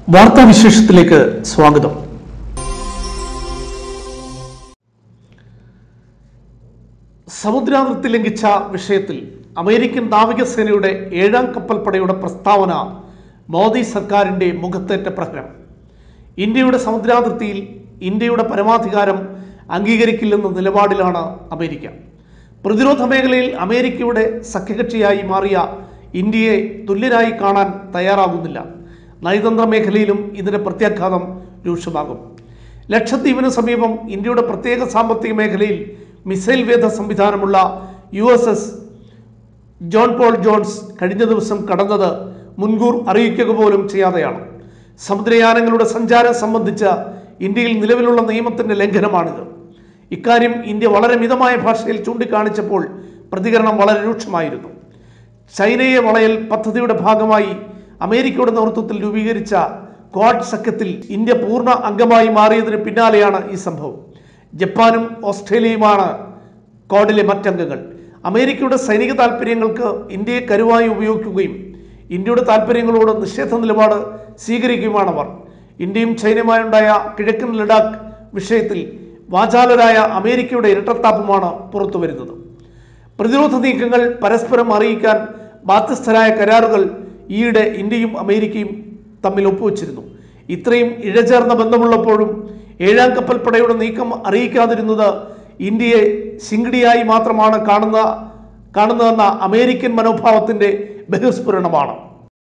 വാർത്താവിശേഷത്തിലേക്ക് സ്വാഗതം സമുദ്രാതിർത്തി ലംഘിച്ച വിഷയത്തിൽ അമേരിക്കൻ നാവികസേനയുടെ ഏഴാം കപ്പൽപ്പടയുടെ പ്രസ്താവന മോദി സർക്കാരിൻ്റെ മുഖത്തേറ്റ പ്രഹരം ഇന്ത്യയുടെ സമുദ്രാതിർത്തിയിൽ ഇന്ത്യയുടെ പരമാധികാരം അംഗീകരിക്കില്ലെന്ന നിലപാടിലാണ് അമേരിക്ക പ്രതിരോധ മേഖലയിൽ അമേരിക്കയുടെ സഖ്യകക്ഷിയായി മാറിയ ഇന്ത്യയെ തുല്യരായി കാണാൻ തയ്യാറാകുന്നില്ല നയതന്ത്ര മേഖലയിലും ഇതിന്റെ പ്രത്യാഘാതം രൂക്ഷമാകും ലക്ഷദ്വീപിന് സമീപം ഇന്ത്യയുടെ പ്രത്യേക സാമ്പത്തിക മേഖലയിൽ മിസൈൽ വേധ സംവിധാനമുള്ള U S S John Paul Jones കഴിഞ്ഞ ദിവസം കടന്നത് മുൻകൂർ അറിയിക്കുക പോലും ചെയ്യാതെയാണ് സമുദ്രയാനങ്ങളുടെ സഞ്ചാരം സംബന്ധിച്ച ഇന്ത്യയിൽ നിലവിലുള്ള നിയമത്തിന്റെ ലംഘനമാണിത് ഇക്കാര്യം ഇന്ത്യ വളരെ മിതമായ ഭാഷയിൽ ചൂണ്ടിക്കാണിച്ചപ്പോൾ പ്രതികരണം വളരെ രൂക്ഷമായിരുന്നു ചൈനയെ വളയൽ പദ്ധതിയുടെ ഭാഗമായി അമേരിക്കയുടെ നേതൃത്വത്തിൽ രൂപീകരിച്ച ക്വാഡ് സഖ്യത്തിൽ ഇന്ത്യ പൂർണ്ണ അംഗമായി മാറിയതിന് പിന്നാലെയാണ് ഈ സംഭവം ജപ്പാനും ഓസ്ട്രേലിയയുമാണ് ക്വാഡിലെ മറ്റംഗങ്ങൾ അമേരിക്കയുടെ സൈനിക താൽപ്പര്യങ്ങൾക്ക് ഇന്ത്യയെ കരുവായി ഉപയോഗിക്കുകയും ഇന്ത്യയുടെ താൽപ്പര്യങ്ങളോട് നിഷേധ നിലപാട് സ്വീകരിക്കുകയുമാണ് അവർ ഇന്ത്യയും ചൈനയുമായുണ്ടായ കിഴക്കൻ ലഡാക്ക് വിഷയത്തിൽ വാചാലരായ അമേരിക്കയുടെ ഇരട്ടത്താപ്പുമാണ് പുറത്തു വരുന്നത് പ്രതിരോധ നീക്കങ്ങൾ പരസ്പരം അറിയിക്കാൻ ബാധ്യസ്ഥരായ കരാറുകൾ ഈയിടെ ഇന്ത്യയും അമേരിക്കയും തമ്മിൽ ഒപ്പുവെച്ചിരുന്നു ഇത്രയും ഇഴചേർന്ന ബന്ധമുള്ളപ്പോഴും ഏഴാം കപ്പൽപ്പടയുടെ നീക്കം അറിയിക്കാതിരുന്നത് ഇന്ത്യയെ ശിങ്കിടിയായി മാത്രമാണ് കാണുന്ന കാണുന്നതെന്ന അമേരിക്കൻ മനോഭാവത്തിന്റെ ബഹിസ്ഫുരണമാണ്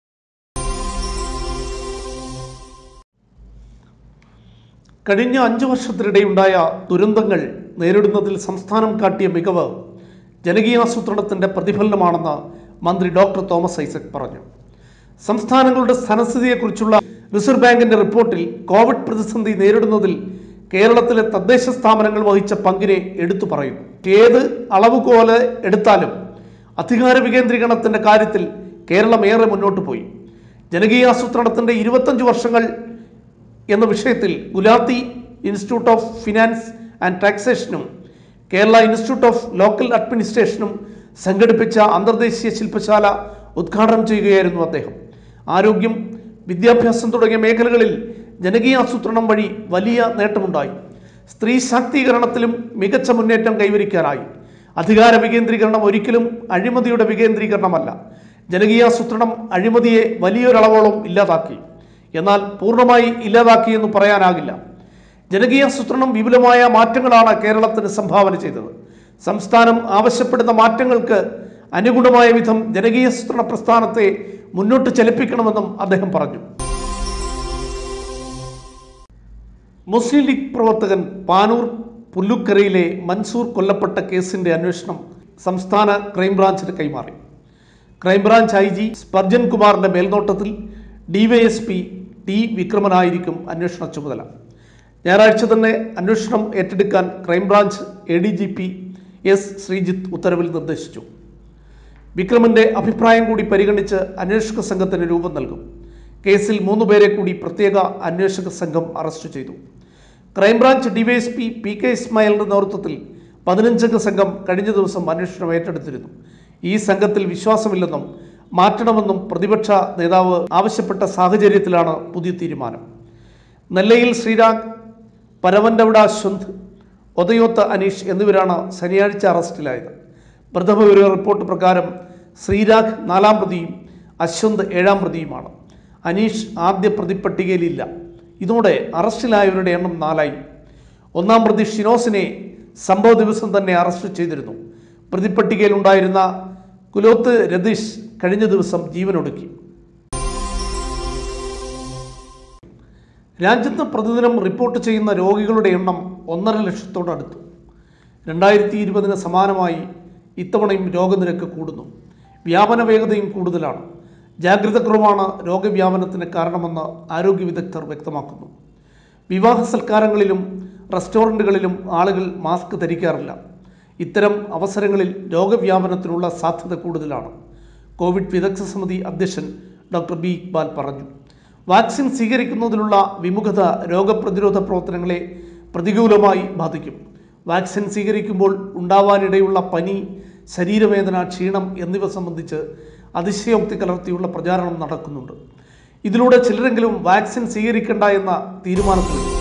കഴിഞ്ഞ അഞ്ചു വർഷത്തിനിടെയുണ്ടായ ദുരന്തങ്ങൾ നേരിടുന്നതിൽ സംസ്ഥാനം കാട്ടിയ മികവ് ജനകീയാസൂത്രണത്തിന്റെ പ്രതിഫലനമാണെന്ന് മന്ത്രി ഡോക്ടർ തോമസ് ഐസക് പറഞ്ഞു സംസ്ഥാനങ്ങളുടെ ധനസ്ഥിതിയെക്കുറിച്ചുള്ള റിസർവ് ബാങ്കിന്റെ റിപ്പോർട്ടിൽ കോവിഡ് പ്രതിസന്ധി നേരിടുന്നതിൽ കേരളത്തിലെ തദ്ദേശ സ്ഥാപനങ്ങൾ വഹിച്ച പങ്കിനെ എടുത്തു പറയുന്നു ഏത് അളവുകോല് എടുത്താലും അധികാര വികേന്ദ്രീകരണത്തിന്റെ കാര്യത്തിൽ കേരളം ഏറെ മുന്നോട്ട് പോയി ജനകീയാസൂത്രണത്തിന്റെ ഇരുപത്തഞ്ച് വർഷങ്ങൾ എന്ന വിഷയത്തിൽ Gulati institute of finance and ടാക്സേഷനും കേരള ഇൻസ്റ്റിറ്റ്യൂട്ട് ഓഫ് ലോക്കൽ അഡ്മിനിസ്ട്രേഷനും സംഘടിപ്പിച്ച അന്തർദേശീയ ശില്പശാല ഉദ്ഘാടനം ചെയ്യുകയായിരുന്നു അദ്ദേഹം ആരോഗ്യം വിദ്യാഭ്യാസം തുടങ്ങിയ മേഖലകളിൽ ജനകീയാസൂത്രണം വഴി വലിയ നേട്ടമുണ്ടായി സ്ത്രീ ശാക്തീകരണത്തിലും മികച്ച മുന്നേറ്റം കൈവരിക്കാനായി അധികാര വികേന്ദ്രീകരണം ഒരിക്കലും അഴിമതിയുടെ വികേന്ദ്രീകരണമല്ല ജനകീയാസൂത്രണം അഴിമതിയെ വലിയൊരളവോളം ഇല്ലാതാക്കി എന്നാൽ പൂർണ്ണമായി ഇല്ലാതാക്കി എന്ന് പറയാനാകില്ല ജനകീയാസൂത്രണം വിപുലമായ മാറ്റങ്ങളാണ് കേരളത്തിന് സംഭാവന ചെയ്തത് സംസ്ഥാനം ആവശ്യപ്പെടുന്ന മാറ്റങ്ങൾക്ക് അനുഗുണമായ വിധം ജനകീയാസൂത്രണ പ്രസ്ഥാനത്തെ മുന്നോട്ട് ചലിപ്പിക്കണമെന്നും അദ്ദേഹം പറഞ്ഞു മുസ്ലിം ലീഗ് പ്രവർത്തകൻ പാനൂർ പുല്ലുക്കരയിലെ മൻസൂർ കൊല്ലപ്പെട്ട കേസിന്റെ അന്വേഷണം സംസ്ഥാന ക്രൈംബ്രാഞ്ചിന് കൈമാറി ക്രൈംബ്രാഞ്ച് ഐ ജി സ്പർജൻ കുമാറിന്റെ മേൽനോട്ടത്തിൽ ഡിവൈഎസ്പി ടി വിക്രമനായിരിക്കും അന്വേഷണ ചുമതല ഞായറാഴ്ച തന്നെ അന്വേഷണം ഏറ്റെടുക്കാൻ crime branch A D G P S Sreejith ഉത്തരവിൽ നിർദ്ദേശിച്ചു വിക്രമന്റെ അഭിപ്രായം കൂടി പരിഗണിച്ച് അന്വേഷക സംഘത്തിന് രൂപം നൽകും കേസിൽ മൂന്ന് പേരെ കൂടി പ്രത്യേക അന്വേഷക സംഘം അറസ്റ്റ് ചെയ്തു ക്രൈംബ്രാഞ്ച് ഡിവൈഎസ്പി പി കെ ഇസ്മായിലിന്റെ നേതൃത്വത്തിൽ പതിനഞ്ചംഗ സംഘം കഴിഞ്ഞ ദിവസം അന്വേഷണം ഏറ്റെടുത്തിരുന്നു ഈ സംഘത്തിൽ വിശ്വാസമില്ലെന്നും മാറ്റണമെന്നും പ്രതിപക്ഷ നേതാവ് ആവശ്യപ്പെട്ട സാഹചര്യത്തിലാണ് പുതിയ തീരുമാനം നെല്ലയിൽ ശ്രീരാഗ് പരവന്തവിട ശുന്ത് ഒതയോത്ത് അനീഷ് എന്നിവരാണ് ശനിയാഴ്ച അറസ്റ്റിലായത് പ്രഥമ വിവര റിപ്പോർട്ട് പ്രകാരം ശ്രീരാഗ് നാലാം പ്രതിയും അശ്വന്ത് ഏഴാം പ്രതിയുമാണ് അനീഷ് ആദ്യ പ്രതിപ്പട്ടികയിലില്ല ഇതോടെ അറസ്റ്റിലായവരുടെ എണ്ണം നാലായി ഒന്നാം പ്രതി ഷിനോസിനെ സംഭവ ദിവസം തന്നെ അറസ്റ്റ് ചെയ്തിരുന്നു പ്രതിപ്പട്ടികയിലുണ്ടായിരുന്ന കുലോത്ത് രതീഷ് കഴിഞ്ഞ ദിവസം ജീവനൊടുക്കി രാജ്യത്ത് പ്രതിദിനം റിപ്പോർട്ട് ചെയ്യുന്ന രോഗികളുടെ എണ്ണം ഒന്നര ലക്ഷത്തോടടുത്തു രണ്ടായിരത്തി ഇരുപതിന് സമാനമായി ഇത്തവണയും രോഗനിരക്ക് കൂടുന്നു വ്യാപന വേഗതയും കൂടുതലാണ് ജാഗ്രതക്കുറവാണ് രോഗവ്യാപനത്തിന് കാരണമെന്ന് ആരോഗ്യ വിദഗ്ധർ വ്യക്തമാക്കുന്നു വിവാഹ സൽക്കാരങ്ങളിലും റെസ്റ്റോറൻറ്റുകളിലും ആളുകൾ മാസ്ക് ധരിക്കാറില്ല ഇത്തരം അവസരങ്ങളിൽ രോഗവ്യാപനത്തിനുള്ള സാധ്യത കൂടുതലാണ് കോവിഡ് വിദഗ്ധ സമിതി അധ്യക്ഷൻ ഡോക്ടർ ബി ഇക്ബാൽ പറഞ്ഞു വാക്സിൻ സ്വീകരിക്കുന്നതിലുള്ള വിമുഖത രോഗപ്രതിരോധ പ്രവർത്തനങ്ങളെ പ്രതികൂലമായി ബാധിക്കും വാക്സിൻ സ്വീകരിക്കുമ്പോൾ ഉണ്ടാവാനിടയുള്ള പനി ശരീരവേദന ക്ഷീണം എന്നിവ സംബന്ധിച്ച് അതിശയോക്തി കലർത്തിയുള്ള പ്രചാരണം നടക്കുന്നുണ്ട് ഇതിലൂടെ ചിലരെങ്കിലും വാക്സിൻ സ്വീകരിക്കേണ്ട എന്ന തീരുമാനത്തിലെത്തി